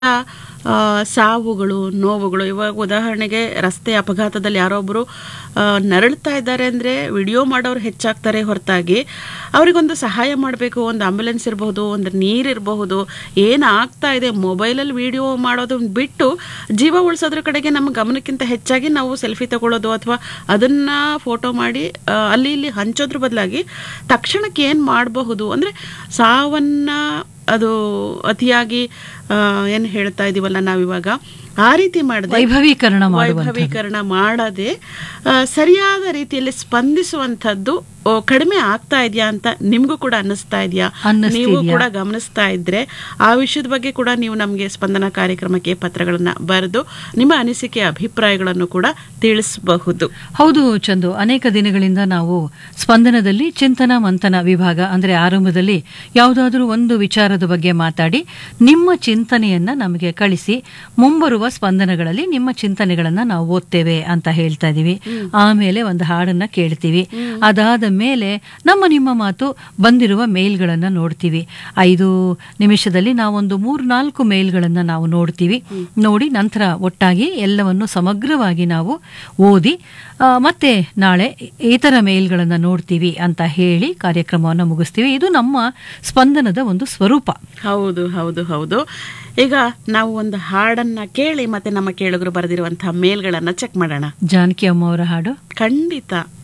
ಆ, ಸಾವುಗಳು ನೋವುಗಳು ಇವಾಗ ಉದಾಹರಣೆಗೆ ರಸ್ತೆ ಅಪಘಾತದಲ್ಲಿ ಯಾರೊಬ್ಬರು ನರಳ್ತಾ ಇದ್ದಾರೆ ಅಂದರೆ ವಿಡಿಯೋ ಮಾಡೋರು ಹೆಚ್ಚಾಗ್ತಾರೆ ಹೊರತಾಗಿ ಅವರಿಗೊಂದು ಸಹಾಯ ಮಾಡಬೇಕು ಒಂದು ಆಂಬ್ಯುಲೆನ್ಸ್ ಇರಬಹುದು ಒಂದು ನೀರಿರಬಹುದು ಏನಾಗ್ತಾ ಇದೆ ಮೊಬೈಲಲ್ಲಿ ವಿಡಿಯೋ ಮಾಡೋದನ್ನ ಬಿಟ್ಟು ಜೀವ ಉಳಿಸೋದ್ರ ಕಡೆಗೆ ನಮ್ಮ ಗಮನಕ್ಕಿಂತ ಹೆಚ್ಚಾಗಿ ನಾವು ಸೆಲ್ಫಿ ತಗೊಳ್ಳೋದು ಅಥವಾ ಅದನ್ನು ಫೋಟೋ ಮಾಡಿ ಆ, ಅಲ್ಲಿ ಇಲ್ಲಿ ಹಂಚೋದ್ರ ಬದಲಾಗಿ ತಕ್ಷಣಕ್ಕೆ ಏನು ಮಾಡಬಹುದು ಅಂದರೆ ಸಾವನ್ನು ಅದು ಅತಿಯಾಗಿ ಏನು ಹೇಳ್ತಾ ಇದೀವಲ್ಲ ನಾವಿವಾಗ ಆ ರೀತಿ ಮಾಡಿದೆ ವೈಭವೀಕರಣ ಮಾಡುವಂಥದ್ದು. ವೈಭವೀಕರಣ ಮಾಡದೆ ಆ, ಸರಿಯಾದ ರೀತಿಯಲ್ಲಿ ಸ್ಪಂದಿಸುವಂಥದ್ದು ಓ, ಕಡಿಮೆ ಆಗ್ತಾ ಇದೆಯಾ ಅಂತ ನಿಮ್ಗೂ ಕೂಡ ಅನ್ನಿಸ್ತಾ ಇದೆಯಾ ಅನ್ನಿಸ್ತಿದ್ಯಾ? ನೀವು ಕೂಡ ಗಮನಿಸ್ತಾ ಇದ್ರೆ ಆ ವಿಷಯದ ಬಗ್ಗೆ ಕೂಡ ನೀವು ನಮಗೆ ಸ್ಪಂದನ ಕಾರ್ಯಕ್ರಮಕ್ಕೆ ಪತ್ರಗಳನ್ನ ಬರೆದು ನಿಮ್ಮ ಅನಿಸಿಕೆ ಅಭಿಪ್ರಾಯಗಳನ್ನು ಕೂಡ ತಿಳಿಸಬಹುದು ಹೌದು ಚಂದು ಅನೇಕ ದಿನಗಳಿಂದ ನಾವು ಸ್ಪಂದನದಲ್ಲಿ ಚಿಂತನ ಮಂಥನ ವಿಭಾಗ ಅಂದ್ರೆ ಆರಂಭದಲ್ಲಿ ಯಾವುದಾದ್ರೂ ಒಂದು ವಿಚಾರದ ಬಗ್ಗೆ ಮಾತಾಡಿ ನಿಮ್ಮ ಚಿಂತನೆಯನ್ನ ನಮಗೆ ಕಳಿಸಿ ಮುಂಬರುವ ಸ್ಪಂದನಗಳಲ್ಲಿ ನಿಮ್ಮ ಚಿಂತನೆಗಳನ್ನ ನಾವು ಓದ್ತೇವೆ ಅಂತ ಹೇಳ್ತಾ ಇದೀವಿ ಆಮೇಲೆ ಒಂದು ಹಾಡನ್ನ ಕೇಳ್ತೀವಿ ಅದಾದ ಮೇಲೆ ನಮ್ಮ ನಿಮ್ಮ ಮಾತು ಬಂದಿರುವ ಮೇಲ್ಗಳನ್ನ ನೋಡ್ತೀವಿ ಐದು ನಿಮಿಷದಲ್ಲಿ ನಾವೊಂದು ಮೂರು ನಾಲ್ಕು ಮೇಲ್ಗಳನ್ನ ನಾವು ನೋಡ್ತೀವಿ ನೋಡಿ ನಂತರ ಒಟ್ಟಾಗಿ ಎಲ್ಲವನ್ನು ಸಮಗ್ರವಾಗಿ ನಾವು ಓದಿ ಆ, ಮತ್ತೆ ನಾಳೆ ಇತರ ಮೇಲ್ಗಳನ್ನು ನೋಡ್ತೀವಿ ಅಂತ ಹೇಳಿ ಕಾರ್ಯಕ್ರಮವನ್ನು ಮುಗಿಸ್ತೀವಿ ಇದು ನಮ್ಮ ಸ್ಪಂದನದ ಒಂದು ಸ್ವರೂಪ ಹೌದು ಹೌದು ಹೌದು ಈಗ ನಾವು ಒಂದು ಹಾಡನ್ನ ಕೇಳಿ ಮತ್ತೆ ನಮ್ಮ ಕೇಳುಗರು ಬರೆದಿರುವಂತಹ ಮೇಲ್ಗಳನ್ನ ಚೆಕ್ ಮಾಡೋಣ ಜಾನಕಿ ಅಮ್ಮ ಅವರ ಹಾಡು ಖಂಡಿತ